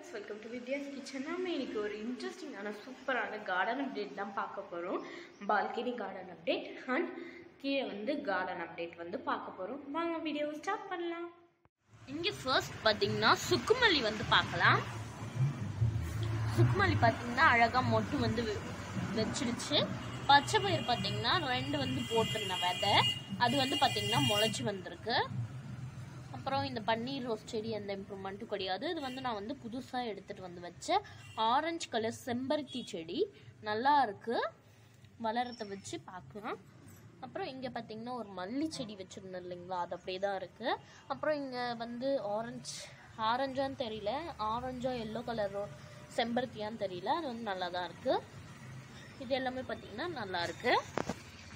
friends welcome to Vidya's kitchen நம்ம இன்னைக்கு ஒரு இன்ட்ரெஸ்டிங்கான சூப்பரான கார்டன் அப்டேட் தான் பார்க்க போகிறோம் பால்கனி கார்டன் அப்டேட் அண்ட் கீழே வந்து கார்டன் அப்டேட் வந்து பார்க்க போகிறோம் வாங்க வீடியோ ஸ்டார்ட் பண்ணலாம் இங்கே ஃபர்ஸ்ட் பார்த்தீங்கன்னா சுக்குமல்லி வந்து பார்க்கலாம் சுக்குமல்லி பார்த்தீங்கன்னா அழகாக மொட்டு வந்து வெ- வச்சிடுச்சு பச்சை பயிர் பார்த்தீங்கன்னா ரெண்டு வந்து போட்டிருந்தேன் விதை அது வந்து பார்த்தீங்கன்னா முளைச்சி வந்திருக்கு அப்புறம் இந்த பன்னீர் ரோஸ் செடி எந்த இம்ப்ரூவ்மெண்ட்டும் கிடையாது இது வந்து நான் வந்து புதுசாக எடுத்துகிட்டு வந்து வச்ச ஆரஞ்சு கலர் செம்பருத்தி செடி நல்லா இருக்கு வளரத்தை வச்சு பார்க்கலாம் அப்புறம் இங்கே பார்த்தீங்கன்னா ஒரு மல்லி செடி வச்சுருந்தோம் இல்லைங்களா அது அப்படியே தான் இருக்குது அப்புறம் இங்கே வந்து ஆரஞ்சு ஆரஞ்சான்னு தெரியல ஆரஞ்சா எல்லோ கலரோ செம்பருத்தியான்னு தெரியல அது வந்து நல்லா தான் இருக்குது இது எல்லாமே பார்த்தீங்கன்னா நல்லா இருக்குது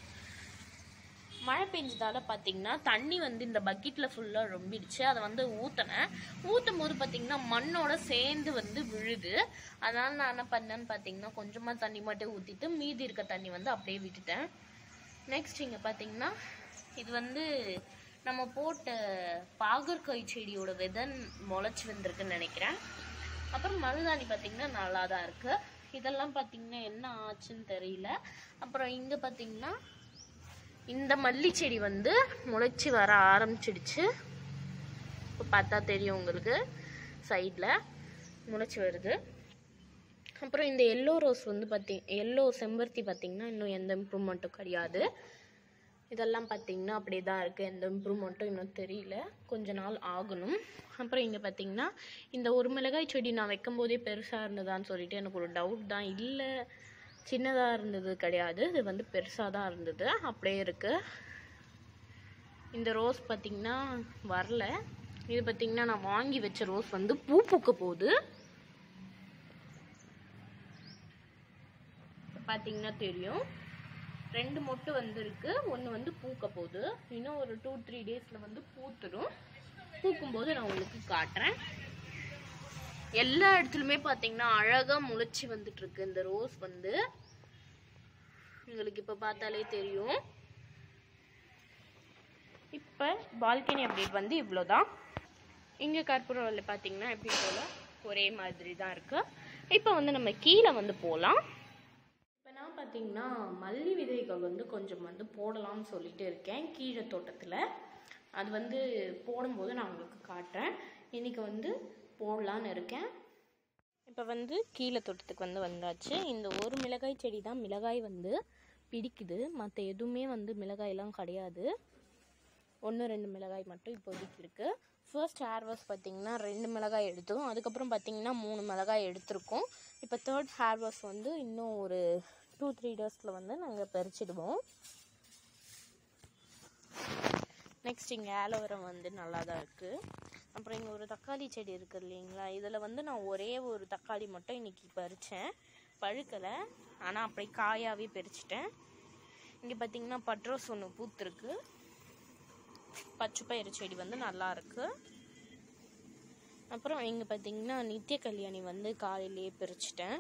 மழை பெஞ்சதால பார்த்தீங்கன்னா தண்ணி வந்து இந்த பக்கெட்டில் ஃபுல்லாக ரொம்பிடுச்சு அதை வந்து ஊற்றினேன் ஊற்றும் போது பார்த்தீங்கன்னா மண்ணோட சேர்ந்து வந்து விழுது அதனால நான் என்ன பண்ணேன்னு பார்த்தீங்கன்னா கொஞ்சமாக தண்ணி மட்டும் ஊற்றிட்டு மீதி இருக்க தண்ணி வந்து அப்படியே விட்டுட்டேன் நெக்ஸ்ட் இங்கே பார்த்தீங்கன்னா இது வந்து நம்ம போட்ட பாகற்காய் செடியோட விதை முளைச்சி வந்திருக்குன்னு நினைக்கிறேன் அப்புறம் மருதாணி பார்த்தீங்கன்னா நல்லா தான் இருக்குது இதெல்லாம் பார்த்தீங்கன்னா என்ன ஆச்சுன்னு தெரியல அப்புறம் இங்கே பார்த்தீங்கன்னா இந்த மல்லி செடி வந்து முளைச்சி வர ஆரம்பிச்சிடுச்சு இப்போ பார்த்தா தெரியும் உங்களுக்கு சைடில் முளைச்சி வருது அப்புறம் இந்த எல்லோ ரோஸ் வந்து பார்த்தி எல்லோ செம்பருத்தி பார்த்திங்கன்னா இன்னும் எந்த இம்ப்ரூவ்மெண்ட்டும் கிடையாது இதெல்லாம் பார்த்திங்கன்னா அப்படியே தான் இருக்குது எந்த இம்ப்ரூவ்மெண்ட்டும் இன்னும் தெரியல கொஞ்ச நாள் ஆகணும் அப்புறம் இங்கே பார்த்திங்கன்னா இந்த ஒரு மிளகாய் செடி நான் வைக்கும் போதே பெருசாக இருந்ததான்னு சொல்லிட்டு எனக்கு ஒரு டவுட் தான் இல்லை சின்னதாக இருந்தது கிடையாது இது வந்து பெருசாக தான் இருந்தது அப்படியே இருக்குது இந்த ரோஸ் பார்த்திங்கன்னா வரல இது பார்த்திங்கன்னா நான் வாங்கி வச்ச ரோஸ் வந்து பூ பூக்க போகுது பார்த்தீங்கன்னா தெரியும் ரெண்டு மொட்டு வந்திருக்கு ஒன்று வந்து பூக்க போகுது இன்னும் ஒரு டூ த்ரீ டேஸில் வந்து பூத்துடும் பூக்கும்போது நான் உங்களுக்கு காட்டுறேன் எல்லா இடத்துலையுமே பார்த்தீங்கன்னா அழகாக முளைச்சி வந்துட்டு இருக்கு இந்த ரோஸ் வந்து உங்களுக்கு இப்போ பார்த்தாலே தெரியும் இப்போ பால்கனி அப்டேட் வந்து இவ்வளோதான் இங்கே கற்பூரவல்ல பார்த்தீங்கன்னா எப்படி போல ஒரே மாதிரி தான் இருக்குது இப்போ வந்து நம்ம கீழே வந்து போகலாம் இப்போ நான் பார்த்தீங்கன்னா மல்லி விதைகள் வந்து கொஞ்சம் வந்து போடலாம்னு சொல்லிட்டு இருக்கேன் கீழே தோட்டத்தில் அது வந்து போடும்போது நான் உங்களுக்கு காட்டுறேன் இன்னைக்கு வந்து போடலான்னு இருக்கேன் இப்போ வந்து கீழே தோட்டத்துக்கு வந்து வந்தாச்சு இந்த ஒரு மிளகாய் செடி தான் மிளகாய் வந்து பிடிக்குது மற்ற எதுவுமே வந்து மிளகாயெல்லாம் கிடையாது ஒன்று ரெண்டு மிளகாய் மட்டும் இப்போதைக்கு இருக்குது ஃபர்ஸ்ட் ஹேர் வாஷ் பார்த்தீங்கன்னா ரெண்டு மிளகாய் எடுத்தோம் அதுக்கப்புறம் பார்த்தீங்கன்னா மூணு மிளகாய் எடுத்திருக்கோம் இப்போ தேர்ட் ஹேர் வாஷ் வந்து இன்னும் ஒரு டூ த்ரீ டேஸில் வந்து நாங்கள் பறிச்சிடுவோம் நெக்ஸ்ட் இங்கே ஆலோவேரா வந்து நல்லா தான் இருக்குது அப்புறம் இங்கே ஒரு தக்காளி செடி இருக்குது இல்லைங்களா இதில் வந்து நான் ஒரே ஒரு தக்காளி மட்டும் இன்றைக்கி பறித்தேன் பழுக்கலை ஆனால் அப்படியே காயாகவே பறிச்சிட்டேன் இங்கே பார்த்தீங்கன்னா பட்ரோஸ் ஒன்று பூத்துருக்கு பச்சை பயிறு செடி வந்து நல்லா இருக்கு அப்புறம் இங்கே பார்த்தீங்கன்னா நித்திய கல்யாணி வந்து காலையிலேயே பறிச்சிட்டேன்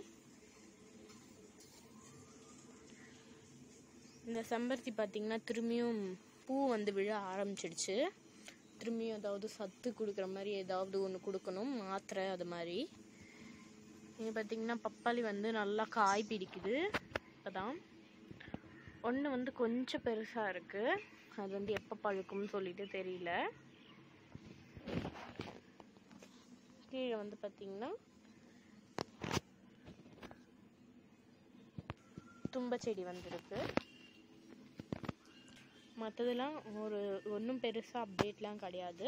இந்த செம்பருத்தி பார்த்தீங்கன்னா திரும்பியும் பூ வந்து விழ ஆரம்பிச்சிடுச்சு திரும்பியும் ஏதாவது சத்து கொடுக்குற மாதிரி ஏதாவது ஒன்று கொடுக்கணும் மாத்திரை அது மாதிரி இங்கே பார்த்தீங்கன்னா பப்பாளி வந்து நல்லா காய் பிடிக்குது இப்போதான் ஒன்று வந்து கொஞ்சம் பெருசாக இருக்குது அது வந்து எப்போ பழுக்கும்னு சொல்லிட்டு தெரியல கீழே வந்து பார்த்தீங்கன்னா தும்ப செடி வந்திருக்கு மற்றதெல்லாம் ஒரு ஒன்றும் பெருசாக அப்டேட்லாம் கிடையாது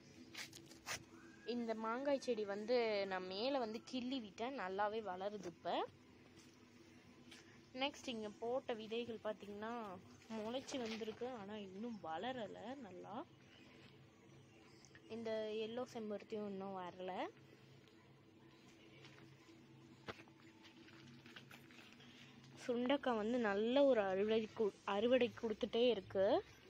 இந்த மாங்காய் செடி வந்து நான் மேலே வந்து கிள்ளி விட்டேன் நல்லாவே வளருது இப்போ நெக்ஸ்ட் இங்கே போட்ட விதைகள் பார்த்தீங்கன்னா முளைச்சி வந்திருக்கு ஆனால் இன்னும் வளரலை நல்லா இந்த எல்லோ செம்பருத்தியும் இன்னும் வரல சுண்டக்காய் வந்து நல்ல ஒரு அறுவடை கு அறுவடை கொடுத்துட்டே இருக்கு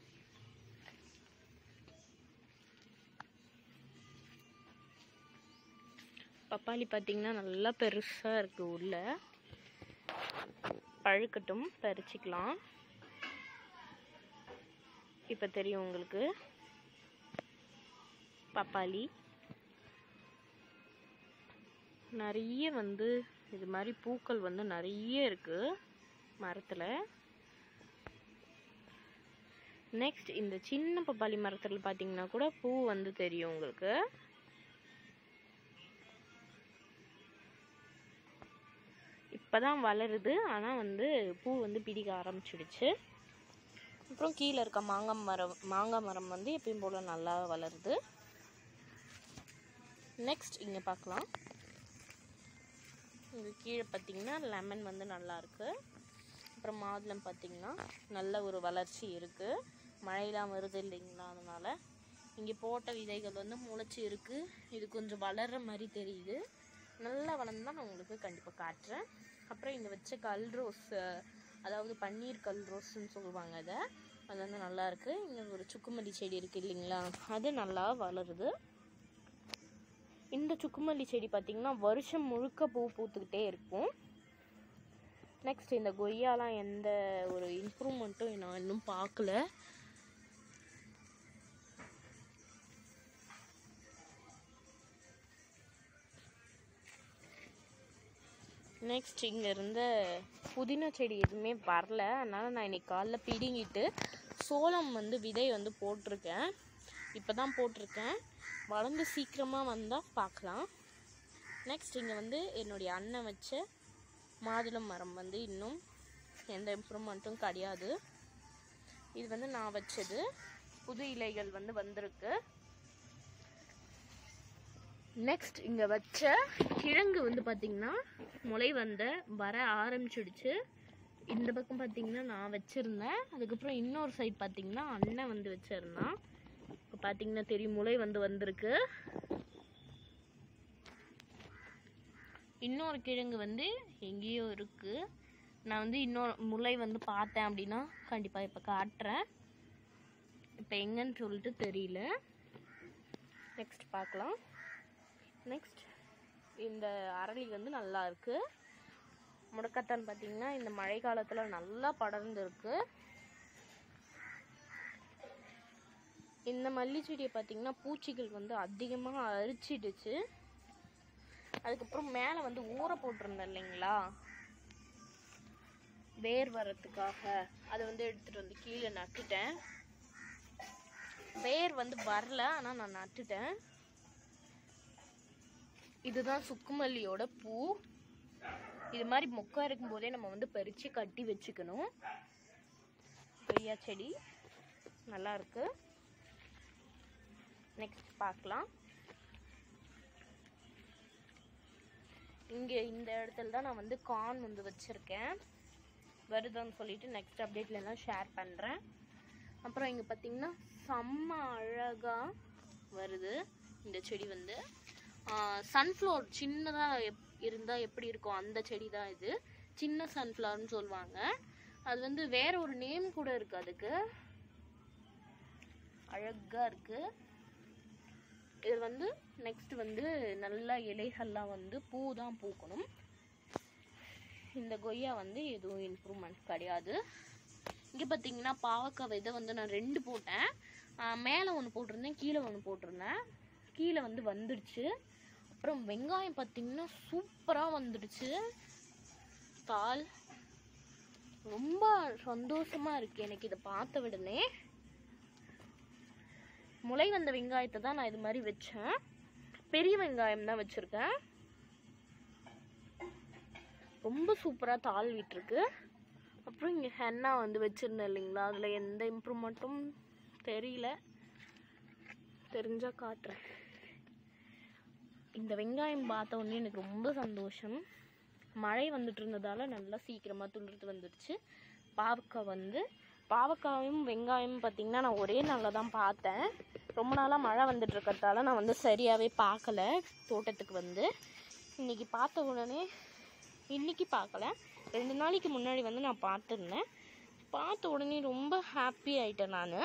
பப்பாளி பார்த்தீங்கன்னா நல்லா பெருசாக இருக்கு உள்ள பழுக்கட்டும் பறிச்சுக்கலாம் இப்போ தெரியும் உங்களுக்கு பப்பாளி நிறைய வந்து இது மாதிரி பூக்கள் வந்து நிறைய இருக்கு மரத்தில் நெக்ஸ்ட் இந்த சின்ன பப்பாளி மரத்தில் பார்த்தீங்கன்னா கூட பூ வந்து தெரியும் உங்களுக்கு இப்பதான் வளருது ஆனால் வந்து பூ வந்து பிடிக்க ஆரம்பிச்சிடுச்சு அப்புறம் கீழே இருக்க மாங்காய் மரம் மாங்காய் மரம் வந்து எப்பயும் போல நல்லா வளருது நெக்ஸ்ட் இங்கே பார்க்கலாம் இது கீழே பார்த்தீங்கன்னா லெமன் வந்து நல்லா இருக்கு அப்புறம் மாதுளம் பார்த்தீங்கன்னா நல்ல ஒரு வளர்ச்சி இருக்கு மழையெல்லாம் வருது இல்லைங்களா அதனால இங்கே போட்ட விதைகள் வந்து முளைச்சி இருக்கு இது கொஞ்சம் வளர்ற மாதிரி தெரியுது நல்லா வளர்ந்தா நான் உங்களுக்கு கண்டிப்பாக காட்டுறேன் அப்புறம் இங்கே வச்ச கல் ரோஸ் அஹ், அதாவது பன்னீர் கல் ரோஸ்ன்னு சொல்லுவாங்க அதை அது வந்து நல்லா இருக்கு இங்கே ஒரு சுக்குமல்லி செடி இருக்கு இல்லைங்களா அது நல்லா வளருது இந்த சுக்குமல்லி செடி பார்த்தீங்கன்னா வருஷம் முழுக்க பூ பூத்துக்கிட்டே இருக்கும் நெக்ஸ்ட் இந்த கொய்யாலாம் எந்த ஒரு இம்ப்ரூவ்மெண்ட்டும் நான் இன்னும் பார்க்கல நெக்ஸ்ட் இங்கே இருந்த புதினா செடி எதுவுமே வரல அதனால நான் இன்னைக்கு காலைல பிடுங்கிட்டு சோளம் வந்து விதை வந்து போட்டிருக்கேன் இப்போ தான் போட்டிருக்கேன் வளர்ந்து சீக்கிரமாக வந்தால் பார்க்கலாம் நெக்ஸ்ட் இங்கே வந்து என்னுடைய அண்ணன் வச்ச மாதுளம் மரம் வந்து இன்னும் எந்த இம்ப்ரூவ்மெண்ட்டும் கிடையாது இது வந்து நான் வச்சது புது இலைகள் வந்து வந்திருக்கு நெக்ஸ்ட் இங்கே வச்ச கிழங்கு வந்து பார்த்திங்கன்னா முளை வந்த வர ஆரம்பிச்சிடுச்சு இந்த பக்கம் பார்த்தீங்கன்னா நான் வச்சுருந்தேன் அதுக்கப்புறம் இன்னொரு சைடு பார்த்தீங்கன்னா அண்ணன் வந்து வச்சிருந்தான் இப்போ பார்த்தீங்கன்னா தெரியும் முளை வந்து வந்திருக்கு இன்னொரு கிழங்கு வந்து எங்கேயோ இருக்கு நான் வந்து இன்னொரு முளை வந்து பார்த்தேன் அப்படின்னா கண்டிப்பாக இப்போ காட்டுறேன் இப்போ எங்கன்னு சொல்லிட்டு தெரியல நெக்ஸ்ட் பார்க்கலாம் நெக்ஸ்ட் இந்த அரளி வந்து நல்லா இருக்கு முடக்கத்தான் பார்த்தீங்கன்னா இந்த மழை காலத்தில் நல்லா படர்ந்து இருக்கு இந்த மல்லி செடியை பார்த்தீங்கன்னா பூச்சிகள் வந்து அதிகமாக அரிச்சிடுச்சு அதுக்கப்புறம் மேலே வந்து ஊற போட்டிருந்தேன் இல்லைங்களா வேர் வரத்துக்காக அதை வந்து எடுத்துட்டு வந்து கீழே நட்டுட்டேன் வேர் வந்து வரல ஆனால் நான் நட்டுட்டேன் இதுதான் சுக்குமல்லியோட பூ இது மாதிரி மொக்கா இருக்கும்போதே நம்ம வந்து பறித்து கட்டி வச்சுக்கணும் கொய்யா செடி நல்லா இருக்கு நெக்ஸ்ட் பார்க்கலாம் இங்கே இந்த இடத்துல தான் நான் வந்து கார்ன் வந்து வச்சுருக்கேன் வருதான்னு சொல்லிட்டு நெக்ஸ்ட் அப்டேட்ல எல்லாம் ஷேர் பண்ணுறேன் அப்புறம் இங்கே பார்த்தீங்கன்னா செம்ம அழகாக வருது இந்த செடி வந்து சன்ஃப்ளவர் சின்னதாக எப் இருந்தால் எப்படி இருக்கும் அந்த செடி தான் இது சின்ன சன்ஃப்ளவர்னு சொல்லுவாங்க அது வந்து வேற ஒரு நேம் கூட இருக்கு அதுக்கு அழகா இருக்கு இது வந்து நெக்ஸ்ட் வந்து நல்ல இலைகள்லாம் வந்து பூ தான் பூக்கணும் இந்த கொய்யா வந்து எதுவும் இம்ப்ரூவ்மெண்ட் கிடையாது இங்கே பார்த்தீங்கன்னா பாவக்காய் விதை வந்து நான் ரெண்டு போட்டேன் மேலே ஒன்று போட்டிருந்தேன் கீழே ஒன்று போட்டிருந்தேன் கீழே வந்து வந்துடுச்சு அப்புறம் வெங்காயம் பார்த்தீங்கன்னா சூப்பராக வந்துடுச்சு தால் ரொம்ப சந்தோஷமா இருக்கு எனக்கு இதை பார்த்த உடனே முளை வந்த வெங்காயத்தை தான் நான் இது மாதிரி வச்சேன் பெரிய வெங்காயம் தான் வச்சிருக்கேன் ரொம்ப சூப்பராக தாள் விட்டுருக்கு அப்புறம் இங்கே ஹென்னா வந்து வச்சுருந்தேன் இல்லைங்களா அதில் எந்த இம்ப்ரூவ்மெண்ட்டும் தெரியல தெரிஞ்சா காட்டுறேன் இந்த வெங்காயம் பார்த்த உடனே எனக்கு ரொம்ப சந்தோஷம் மழை வந்துட்டு இருந்ததால நல்லா சீக்கிரமாக துளிர்த்து வந்துடுச்சு பாவக்காய் வந்து பாவக்காயும் வெங்காயமும் பார்த்தீங்கன்னா நான் ஒரே நாளில் தான் பார்த்தேன் ரொம்ப நாளாக மழை வந்துட்டு இருக்கிறதால நான் வந்து சரியாகவே பார்க்கல தோட்டத்துக்கு வந்து இன்னைக்கு பார்த்த உடனே இன்னைக்கு பார்க்கல ரெண்டு நாளைக்கு முன்னாடி வந்து நான் பார்த்துருந்தேன் பார்த்த உடனே ரொம்ப ஹாப்பி ஆயிட்டேன் நான்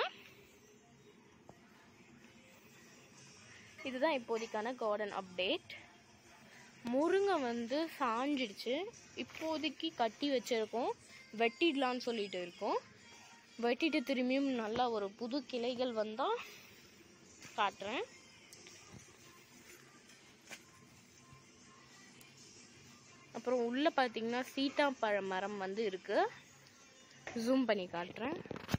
இதுதான் இப்போதைக்கான கார்டன் அப்டேட் முருங்கை வந்து சாஞ்சிடுச்சு இப்போதைக்கு கட்டி வச்சிருக்கோம் வெட்டிடலான்னு சொல்லிட்டு இருக்கோம் வெட்டிட்டு திரும்பியும் நல்லா ஒரு புது கிளைகள் வந்தால் காட்டுறேன் அப்புறம் உள்ளே பார்த்தீங்கன்னா சீட்டாப்பழ மரம் வந்து இருக்கு ஜூம் பண்ணி காட்டுறேன்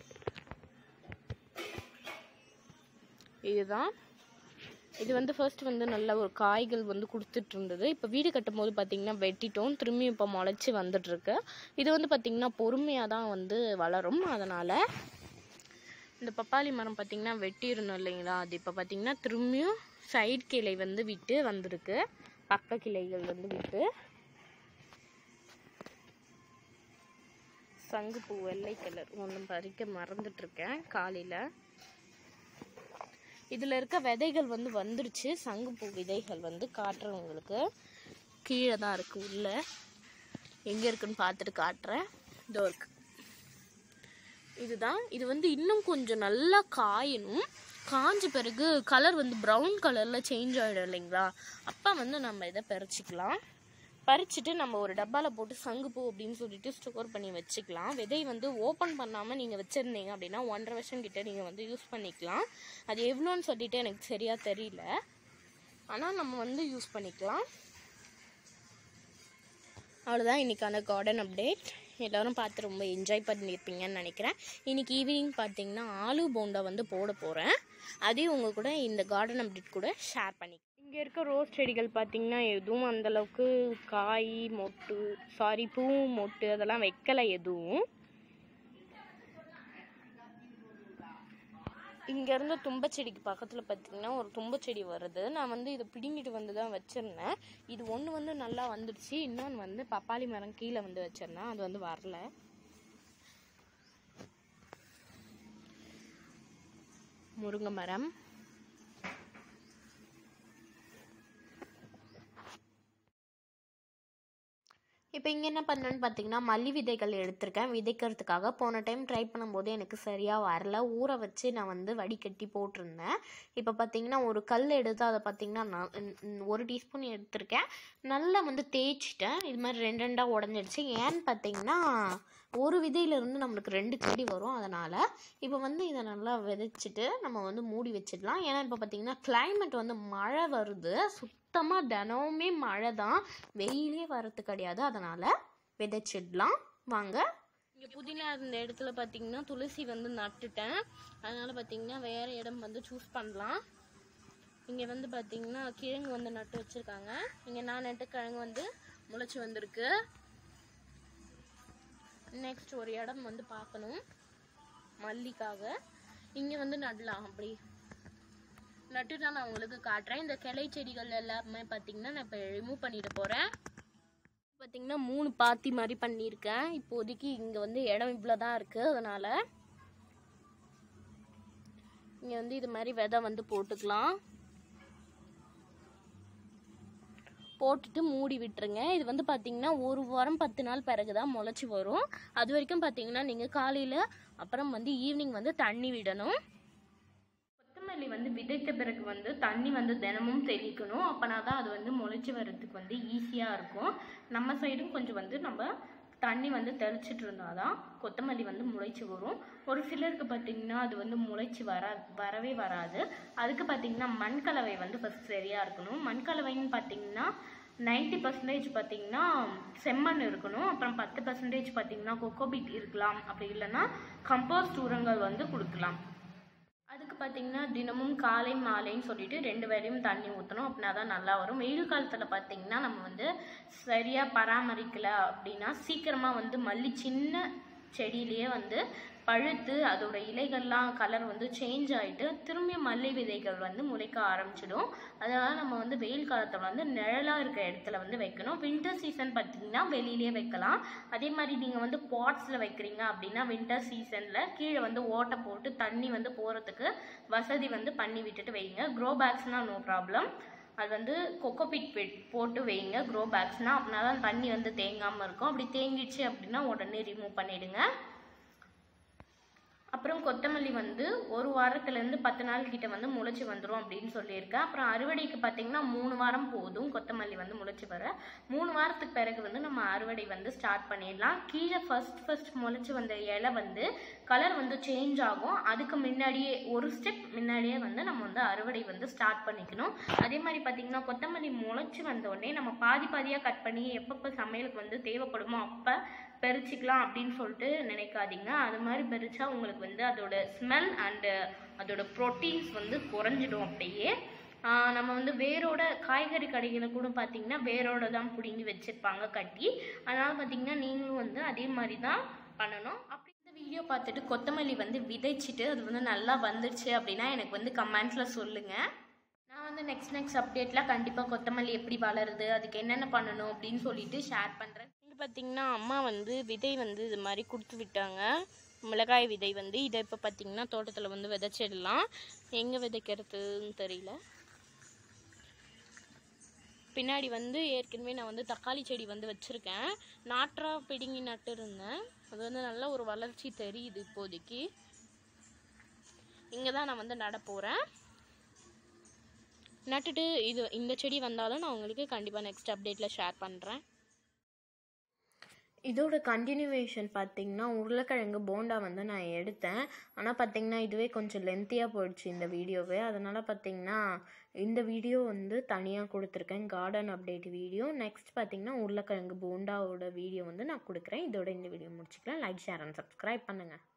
இதுதான் இது வந்து ஃபர்ஸ்ட் வந்து நல்ல ஒரு காய்கள் வந்து கொடுத்துட்டு இருந்தது இப்போ வீடு கட்டும் போது பார்த்தீங்கன்னா வெட்டிட்டோம் திரும்பி இப்போ முளைச்சி வந்துட்டு இருக்கு இது வந்து பார்த்தீங்கன்னா பொறுமையாக தான் வந்து வளரும் அதனால் இந்த பப்பாளி மரம் பார்த்தீங்கன்னா வெட்டி இருந்தோம் இல்லைங்களா அது இப்போ பார்த்தீங்கன்னா திரும்பியும் சைடு கிளை வந்து விட்டு வந்திருக்கு பக்க கிளைகள் வந்து விட்டு சங்குப்பூ வெள்ளை கலர் ஒன்றும் பறிக்க மறந்துட்டு இருக்கேன் காலையில் இதில் இருக்க விதைகள் வந்து வந்துருச்சு சங்குப்பூ விதைகள் வந்து காட்டுறேன் உங்களுக்கு கீழே தான் இருக்கு உள்ள எங்கே இருக்குன்னு பார்த்துட்டு காட்டுறேன் இதோ இருக்கு இதுதான் இது வந்து இன்னும் கொஞ்சம் நல்லா காயணும் காஞ்ச பிறகு கலர் வந்து ப்ரௌன் கலரில் சேஞ்ச் ஆகிடும் இல்லைங்களா அப்போ வந்து நம்ம இதை பறிச்சிக்கலாம் பறிச்சுட்டு நம்ம ஒரு டப்பாவில் போட்டு சங்குப்பூ அப்படின்னு சொல்லிட்டு ஸ்டோர் பண்ணி வச்சுக்கலாம் விதை வந்து ஓப்பன் பண்ணாமல் நீங்கள் வச்சுருந்தீங்க அப்படின்னா ஒன்றரை வருஷம் கிட்ட நீங்கள் வந்து யூஸ் பண்ணிக்கலாம் அது எவ்வளோன்னு சொல்லிட்டு எனக்கு சரியாக தெரியல ஆனால் நம்ம வந்து யூஸ் பண்ணிக்கலாம் அவ்வளோதான் இன்றைக்கான கார்டன் அப்டேட் எல்லோரும் பார்த்து ரொம்ப என்ஜாய் பண்ணியிருப்பீங்கன்னு நினைக்கிறேன் இன்றைக்கி ஈவினிங் பார்த்தீங்கன்னா ஆலு போண்டா வந்து போட போகிறேன் அதையும் உங்கள் கூட இந்த கார்டன் அப்டேட் கூட ஷேர் பண்ணி இங்கே இருக்க ரோஸ் செடிகள் பார்த்தீங்கன்னா எதுவும் அந்தளவுக்கு காய் மொட்டு சாரி பூ மொட்டு அதெல்லாம் வைக்கலை எதுவும் இங்கேருந்து தும்பச்செடிக்கு பக்கத்தில் பார்த்தீங்கன்னா ஒரு தும்பச்செடி வருது நான் வந்து இதை பிடுங்கிட்டு வந்து தான் வச்சுருந்தேன் இது ஒன்று வந்து நல்லா வந்துடுச்சு இன்னொன்று வந்து பப்பாளி மரம் கீழே வந்து வச்சிருந்தேன் அது வந்து வரல முருங்கை மரம் இப்போ இங்கே என்ன பண்ணேன்னு பார்த்தீங்கன்னா மல்லி விதைகள் எடுத்திருக்கேன் விதைக்கிறதுக்காக போன டைம் ட்ரை பண்ணும்போது எனக்கு சரியாக வரல ஊற வச்சு நான் வந்து வடிகட்டி போட்டிருந்தேன் இப்போ பார்த்தீங்கன்னா ஒரு கல் எடுத்து அதை பார்த்தீங்கன்னா நான் ம், ம், ஒரு டீஸ்பூன் எடுத்திருக்கேன் நல்லா வந்து தேய்ச்சிட்டேன் இது மாதிரி ரெண்டு ரெண்டாக உடஞ்சிடுச்சு ஏன்னு பார்த்தீங்கன்னா ஒரு விதையிலேருந்து நம்மளுக்கு ரெண்டு செடி வரும் அதனால் இப்போ வந்து இதை நல்லா விதைச்சிட்டு நம்ம வந்து மூடி வச்சிடலாம் ஏன்னா இப்போ பார்த்தீங்கன்னா climate வந்து மழை வருது சுத்தமாக தினமுமே மழை தான் வெயிலே வரது கிடையாது அதனால் விதைச்சிடலாம் வாங்க இங்கே புதினா இருந்த இடத்துல பார்த்தீங்கன்னா துளசி வந்து நட்டுட்டேன் அதனால் பார்த்தீங்கன்னா வேறு இடம் வந்து சூஸ் பண்ணலாம் இங்கே வந்து பார்த்தீங்கன்னா கிழங்கு வந்து நட்டு வச்சுருக்காங்க இங்கே நான் நட்ட கிழங்கு வந்து முளைச்சி வந்திருக்கு நெக்ஸ்ட் ஒரு இடம் வந்து பார்க்கணும் மல்லிக்காக இங்கே வந்து நடலாம் அப்படி நட்டுட்டா நான் உங்களுக்கு காட்டுறேன் இந்த கிளை செடிகள் எல்லாமே பார்த்தீங்கன்னா நான் இப்போ ரிமூவ் பண்ணிட்டு போகிறேன் பார்த்தீங்கன்னா மூணு பாத்தி மாதிரி பண்ணியிருக்கேன் இப்போதைக்கு இங்கே வந்து இடம் இவ்வளோ தான் இருக்குது அதனால் இங்கே வந்து இது மாதிரி விதை வந்து போட்டுக்கலாம் போட்டுட்டு மூடி விட்டுருங்க இது வந்து பார்த்தீங்கன்னா ஒரு வாரம் பத்து நாள் பிறகு தான் முளைச்சி வரும் அது வரைக்கும் பார்த்தீங்கன்னா நீங்கள் காலையில் அப்புறம் வந்து ஈவினிங் வந்து தண்ணி விடணும் கொத்தமல்லி வந்து விதைத்த பிறகு வந்து தண்ணி வந்து தினமும் தெளிக்கணும் அப்போனா தான் அது வந்து முளைச்சி வர்றதுக்கு வந்து ஈஸியாக இருக்கும் நம்ம சைடும் கொஞ்சம் வந்து நம்ம தண்ணி வந்து தெளிச்சிட்டு இருந்தால் தான் கொத்தமல்லி வந்து முளைச்சி வரும் ஒரு சிலருக்கு பார்த்தீங்கன்னா அது வந்து முளைச்சி வர வரவே வராது அதுக்கு பார்த்தீங்கன்னா மண்கலவை வந்து ஃபஸ்ட் சரியாக இருக்கணும் மண்கலவைன்னு பார்த்தீங்கன்னா நைன்டி பர்சன்டேஜ் பார்த்தீங்கன்னா செம்மண் இருக்கணும் அப்புறம் பத்து பர்சன்டேஜ் பார்த்தீங்கன்னா கொக்கோபிட் இருக்கலாம் அப்படி இல்லைன்னா கம்போஸ்ட் உரங்கள் வந்து கொடுக்கலாம் அதுக்கு பார்த்தீங்கன்னா தினமும் காலை மாலைன்னு சொல்லிட்டு ரெண்டு வேளையும் தண்ணி ஊற்றணும் அப்படின்னா தான் நல்லா வரும் வெயில் காலத்தில் பார்த்தீங்கன்னா நம்ம வந்து சரியாக பராமரிக்கல அப்படின்னா சீக்கிரமாக வந்து மல்லி சின்ன செடியிலேயே வந்து பழுத்து அதோட இலைகள்லாம் கலர் வந்து சேஞ்ச் ஆகிட்டு திரும்பி மல்லி விதைகள் வந்து முளைக்க ஆரம்பிச்சிடும் அதனால் நம்ம வந்து வெயில் காலத்தில் வந்து நிழலாக இருக்க இடத்துல வந்து வைக்கணும் வின்டர் சீசன் பார்த்தீங்கன்னா வெளியிலேயே வைக்கலாம் அதே மாதிரி நீங்கள் வந்து பாட்ஸில் வைக்கிறீங்க அப்படின்னா வின்டர் சீசனில் கீழே வந்து ஓட்டை போட்டு தண்ணி வந்து போகிறதுக்கு வசதி வந்து பண்ணி விட்டுட்டு வைங்க க்ரோ பேக்ஸ்னால் நோ ப்ராப்ளம் அது வந்து கொக்கோபிட் போட்டு வைங்க க்ரோ பேக்ஸ்னால் அப்படின்னா தான் தண்ணி வந்து தேங்காமல் இருக்கும் அப்படி தேங்கிடுச்சு அப்படின்னா உடனே ரிமூவ் பண்ணிடுங்க அப்புறம் கொத்தமல்லி வந்து ஒரு வாரத்துலேருந்து பத்து நாள் கிட்ட வந்து முளைச்சி வந்துடும் அப்படின்னு சொல்லியிருக்கேன் அப்புறம் அறுவடைக்கு பார்த்தீங்கன்னா மூணு வாரம் போதும் கொத்தமல்லி வந்து முளைச்சி வர மூணு வாரத்துக்கு பிறகு வந்து நம்ம அறுவடை வந்து ஸ்டார்ட் பண்ணிடலாம் கீழே ஃபர்ஸ்ட் ஃபர்ஸ்ட் முளைச்சி வந்த இலை வந்து கலர் வந்து சேஞ்ச் ஆகும் அதுக்கு முன்னாடியே ஒரு ஸ்டெப் முன்னாடியே வந்து நம்ம வந்து அறுவடை வந்து ஸ்டார்ட் பண்ணிக்கணும் அதே மாதிரி பார்த்தீங்கன்னா கொத்தமல்லி முளைச்சி வந்த உடனே நம்ம பாதி பாதியாக கட் பண்ணி எப்பப்போ சமையலுக்கு வந்து தேவைப்படுமோ அப்போ பறிச்சிக்கலாம் அப்படின்னு சொல்லிட்டு நினைக்காதீங்க அது மாதிரி பறிச்சா உங்களுக்கு வந்து அதோட ஸ்மெல் அண்டு அதோட ப்ரோட்டீன்ஸ் வந்து குறைஞ்சிடும் அப்படியே ஆஹ் நம்ம வந்து வேரோட காய்கறி கடைகளை கூட பார்த்தீங்கன்னா வேரோட தான் பிடுங்கி வச்சிருப்பாங்க கட்டி அதனால பார்த்தீங்கன்னா நீங்களும் வந்து அதே மாதிரி தான் பண்ணணும் அப்படி இந்த வீடியோ பார்த்துட்டு கொத்தமல்லி வந்து விதைச்சிட்டு அது வந்து நல்லா வந்துருச்சு அப்படின்னா எனக்கு வந்து கமெண்ட்ஸில் சொல்லுங்கள் நான் வந்து நெக்ஸ்ட் நெக்ஸ்ட் அப்டேட்டில் கண்டிப்பாக கொத்தமல்லி எப்படி வளருது அதுக்கு என்னென்ன பண்ணணும் அப்படின்னு சொல்லிட்டு ஷேர் பண்ணுறேன் இங்கே பார்த்தீங்கன்னா அம்மா வந்து விதை வந்து இது மாதிரி கொடுத்து விட்டாங்க மிளகாய் விதை வந்து இதை இப்போ பார்த்தீங்கன்னா தோட்டத்தில் வந்து விதைச்சிடலாம் எங்கே விதைக்கிறதுன்னு தெரியல பின்னாடி வந்து ஏற்கனவே நான் வந்து தக்காளி செடி வந்து வச்சுருக்கேன் நாற்றா பிடுங்கி நட்டு இருந்தேன் அது வந்து நல்ல ஒரு வளர்ச்சி தெரியுது இப்போதைக்கு இங்கே தான் நான் வந்து நட போகிறேன் நட்டுட்டு இது இந்த செடி வந்தாலும் நான் உங்களுக்கு கண்டிப்பாக நெக்ஸ்ட் அப்டேட்டில் ஷேர் பண்ணுறேன் இதோட கண்டினியூவேஷன் பார்த்தீங்கன்னா உருளைக்கிழங்கு போண்டா வந்து நான் எடுத்தேன் ஆனால் பார்த்தீங்கன்னா இதுவே கொஞ்சம் லென்த்தியாக போயிடுச்சு இந்த வீடியோவே அதனால் பார்த்தீங்கன்னா இந்த வீடியோ வந்து தனியாக கொடுத்துருக்கேன் கார்டன் அப்டேட் வீடியோ நெக்ஸ்ட் பார்த்தீங்கன்னா உருளைக்கிழங்கு போண்டாவோட வீடியோ வந்து நான் கொடுக்குறேன் இதோட இந்த வீடியோ முடிச்சுக்கலாம் லைக் ஷேர் அண்ட் சப்ஸ்கிரைப் பண்ணுங்கள்